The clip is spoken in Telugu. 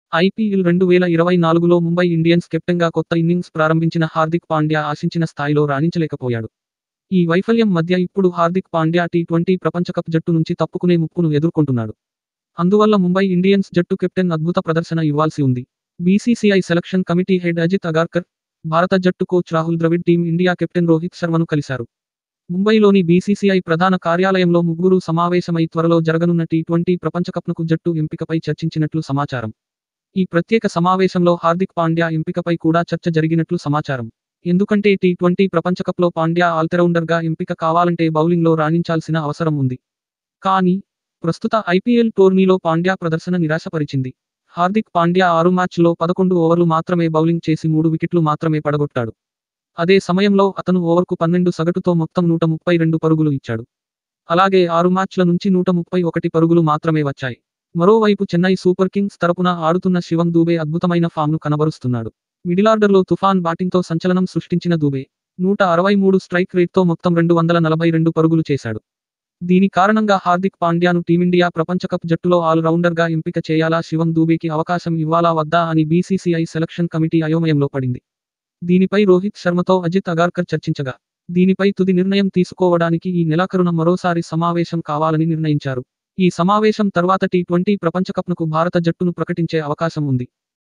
ఐపీఎల్ రెండు వేల ఇరవై నాలుగులో ముంబై ఇండియన్స్ కెప్టెన్గా కొత్త ఇన్నింగ్స్ ప్రారంభించిన హార్దిక్ పాండ్యా ఆశించిన స్థాయిలో రాణించలేకపోయాడు ఈ వైఫల్యం మధ్య ఇప్పుడు హార్దిక్ పాండ్యా టీ ట్వంటీ ప్రపంచకప్ జట్టు నుంచి తప్పుకునే ముప్పును ఎదుర్కొంటున్నాడు అందువల్ల ముంబై ఇండియన్స్ జట్టు కెప్టెన్ అద్భుత ప్రదర్శన ఇవ్వాల్సి ఉంది BCCI selection committee head Ajit Agarkar భారత జట్టు coach Rahul Dravid team India captain Rohit శర్మను కలిశారు ముంబైలోని బీసీసీఐ ప్రధాన కార్యాలయంలో ముగ్గురు సమావేశమై త్వరలో జరగనున్న టీ ట్వంటీ ప్రపంచకప్నకు జట్టు ఎంపికపై చర్చించినట్లు సమాచారం ఈ ప్రత్యేక సమావేశంలో హార్దిక్ పాండ్యా ఎంపికపై కూడా చర్చ జరిగినట్లు సమాచారం ఎందుకంటే టీ ట్వంటీ ప్రపంచకప్లో పాండ్యా ఆల్రౌండర్గా ఎంపిక కావాలంటే బౌలింగ్లో రాణించాల్సిన అవసరం ఉంది కానీ ప్రస్తుత ఐపీఎల్ టోర్నీలో పాండ్యా ప్రదర్శన నిరాశపరిచింది హార్దిక్ పాండ్యా ఆరు మ్యాచ్లో పదకొండు ఓవర్లు మాత్రమే బౌలింగ్ చేసి మూడు వికెట్లు మాత్రమే పడగొట్టాడు అదే సమయంలో అతను ఓవర్కు పన్నెండు సగటుతో మొత్తం నూట ముప్పై రెండు పరుగులు ఇచ్చాడు అలాగే ఆరు మ్యాచ్ల నుంచి నూట ముప్పై ఒకటి పరుగులు మాత్రమే వచ్చాయి మరోవైపు చెన్నై సూపర్ కింగ్స్ తరపున ఆడుతున్న శివం దూబే అద్భుతమైన ఫామ్ను కనబరుస్తున్నాడు మిడిలార్డర్లో తుఫాన్ బ్యాటింగ్తో సంచలనం సృష్టించిన దూబే నూట అరవై మూడు స్ట్రైక్ రేట్తో మొత్తం రెండు వందల నలభై రెండు పరుగులు చేశాడు దీని కారణంగా హార్దిక్ పాండ్యాను టీమిండియా ప్రపంచకప్ జట్టులో ఆల్ రౌండర్గా ఎంపిక చేయాలా శివం దూబేకి అవకాశం ఇవ్వాలా వద్దా అని బీసీసీఐ సెలక్షన్ కమిటీ అయోమయంలో పడింది దీనిపై రోహిత్ శర్మతో అజిత్ అగార్కర్ చర్చించగా దీనిపై తుది నిర్ణయం తీసుకోవడానికి ఈ నెలాఖరున మరోసారి సమావేశం కావాలని నిర్ణయించారు ఈ సమావేశం తర్వాత టీ ట్వంటీ ప్రపంచకప్నకు భారత జట్టును ప్రకటించే అవకాశం ఉంది